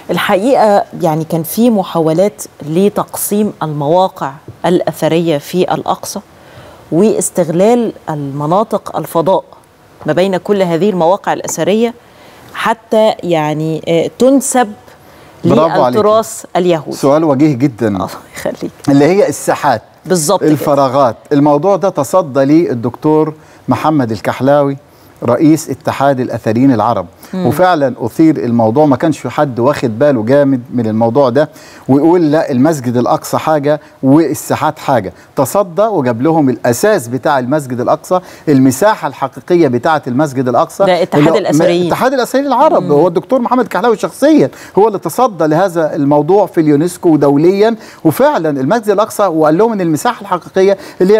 الحقيقه يعني كان في محاولات لتقسيم المواقع الاثريه في الاقصى واستغلال المناطق الفضاء ما بين كل هذه المواقع الاثريه حتى يعني آه، تنسب برافو عليكي. للتراث اليهودي سؤال وجيه جدا الله يخليك اللي هي الساحات بالظبط كده. الفراغات الموضوع ده تصدى ليه الدكتور محمد الكحلاوي رئيس اتحاد الاثريين العرب مم. وفعلا اثير الموضوع ما كانش حد واخد باله جامد من الموضوع ده ويقول لا المسجد الاقصى حاجه والساحات حاجه تصدى وجاب لهم الاساس بتاع المسجد الاقصى المساحه الحقيقيه بتاعه المسجد الاقصى ده اتحاد اللي هو- الأثريين. اتحاد الاثريين العرب مم. هو الدكتور محمد الكحلاوي شخصيا هو اللي تصدى لهذا الموضوع في اليونسكو ودوليا وفعلا المسجد الاقصى وقال لهم ان المساحه الحقيقيه اللي هي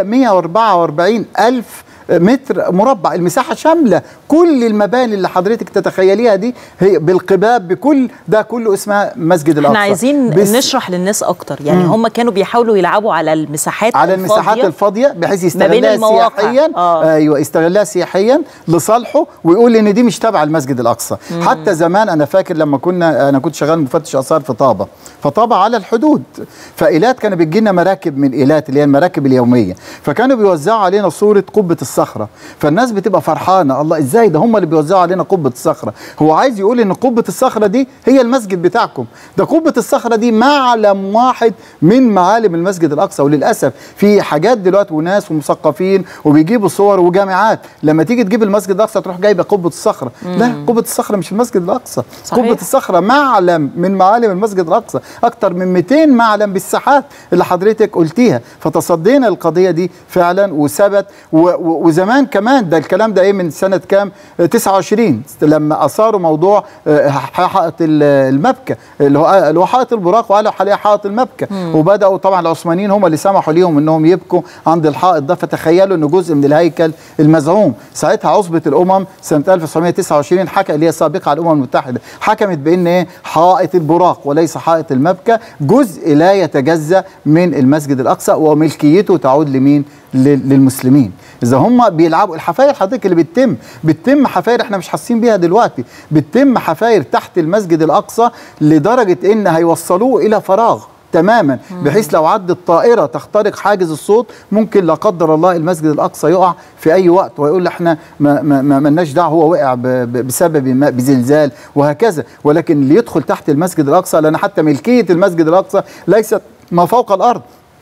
144 الف متر مربع المساحه شامله كل المباني اللي حضرتك تتخيليها دي هي بالقباب بكل ده كله اسمها مسجد الاقصى احنا عايزين بس- نشرح للناس اكتر يعني مم. هم كانوا بيحاولوا يلعبوا على المساحات على المساحات الفاضية الفاضيه بحيث ما بين يستغلها المواقع. سياحيا آه. ايوه يستغلها سياحيا لصالحه ويقول ان دي مش تبع المسجد الاقصى مم. حتى زمان انا فاكر لما كنا انا كنت شغال مفتش اثار في طابه فطابه على الحدود فايلات كانوا بيجي لنا مراكب من ايلات اللي هي المراكب اليوميه فكانوا بيوزعوا علينا صوره قبه الصخره فالناس بتبقى فرحانه الله ازاي ده هم اللي بيوزعوا علينا قبه الصخره هو عايز يقول ان قبه الصخره دي هي المسجد بتاعكم ده قبه الصخره دي معلم واحد من معالم المسجد الاقصى وللاسف في حاجات دلوقتي وناس ومثقفين وبيجيبوا صور وجامعات لما تيجي تجيب المسجد الاقصى تروح جايبه قبه الصخره لا قبه الصخره مش المسجد الاقصى صحيح. قبه الصخره معلم من معالم المسجد الاقصى اكتر من 200 معلم بالساحات اللي حضرتك قلتيها فتصدينا القضيه دي فعلا وثبت و- و- وزمان كمان ده الكلام ده ايه من سنه كام آه، 29 لما اثاروا موضوع آه، حائط ال- المبكى اللي هو اللي هو حائط البراق وقالوا عليه حائط المبكى مم. وبداوا طبعا العثمانيين هم اللي سمحوا ليهم انهم يبكوا عند الحائط ده فتخيلوا انه جزء من الهيكل المزعوم ساعتها عصبه الامم سنه 1929 حكى اللي هي سابقه على الامم المتحده حكمت بان ايه حائط البراق وليس حائط المبكى جزء لا يتجزا من المسجد الاقصى وملكيته تعود لمين لل- للمسلمين اذا هم بيلعبوا الحفاير حضرتك اللي بتتم بتتم حفاير احنا مش حاسين بيها دلوقتي بتتم حفاير تحت المسجد الاقصى لدرجه ان هيوصلوه الى فراغ تماما بحيث لو عدت طائره تخترق حاجز الصوت ممكن لا قدر الله المسجد الاقصى يقع في اي وقت ويقول احنا ما ما ما مالناش دعوه هو وقع ب- ب- بسبب ما بزلزال وهكذا ولكن اللي يدخل تحت المسجد الاقصى لان حتى ملكيه المسجد الاقصى ليست ما فوق الارض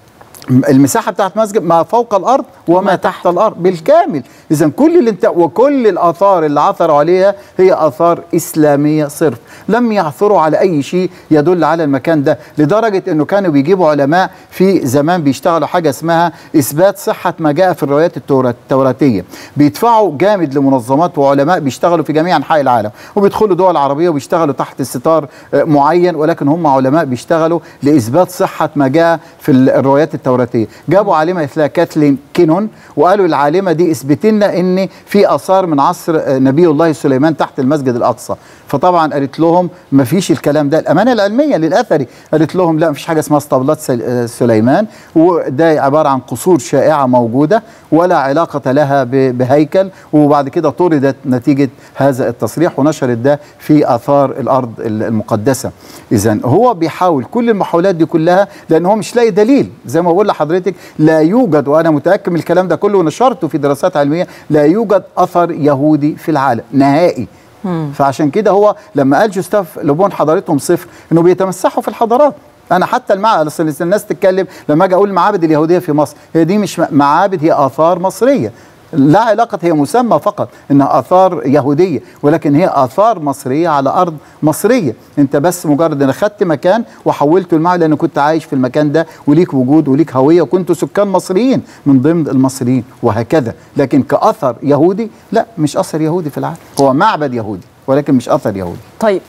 المساحه بتاعت مسجد ما فوق الارض وما تحت الارض بالكامل اذا كل اللي انت وكل الاثار اللي عثروا عليها هي اثار اسلاميه صرف لم يعثروا على اي شيء يدل على المكان ده لدرجه انه كانوا بيجيبوا علماء في زمان بيشتغلوا حاجه اسمها اثبات صحه ما جاء في الروايات التورا- التوراتيه بيدفعوا جامد لمنظمات وعلماء بيشتغلوا في جميع انحاء العالم وبيدخلوا دول عربيه وبيشتغلوا تحت ستار آه، معين ولكن هم علماء بيشتغلوا لاثبات صحه ما جاء في ال- الروايات التوراتيه جابوا عالمه اسمها كاتلين كينون وقالوا العالمه دي اثبت لنا ان في اثار من عصر آه، نبي الله سليمان تحت المسجد الاقصى فطبعا قالت لهم ما فيش الكلام ده الامانه العلميه للاثري قالت لهم لا مفيش حاجه اسمها اسطبلات سل- آه، سليمان وده عباره عن قصور شائعه موجوده ولا علاقه لها ب- بهيكل وبعد كده طردت نتيجه هذا التصريح ونشرت ده في اثار الارض ال- المقدسه اذا هو بيحاول كل المحاولات دي كلها لان هو مش لاقي دليل زي ما بقول لحضرتك لا يوجد وانا متاكد من الكلام ده كله ونشرته في دراسات علميه لا يوجد اثر يهودي في العالم نهائي فعشان كده هو لما قال جوستاف لوبون حضارتهم صفر انه بيتمسحوا في الحضارات انا حتى المعبد أصل الناس تتكلم لما اجي اقول المعابد اليهوديه في مصر هي دي مش معابد هي اثار مصريه لا علاقة هي مسمى فقط انها اثار يهودية ولكن هي اثار مصرية على ارض مصرية انت بس مجرد ان خدت مكان وحولته المعبد لان كنت عايش في المكان ده وليك وجود وليك هوية وكنت سكان مصريين من ضمن المصريين وهكذا لكن كاثر يهودي لا مش اثر يهودي في العالم هو معبد يهودي ولكن مش اثر يهودي طيب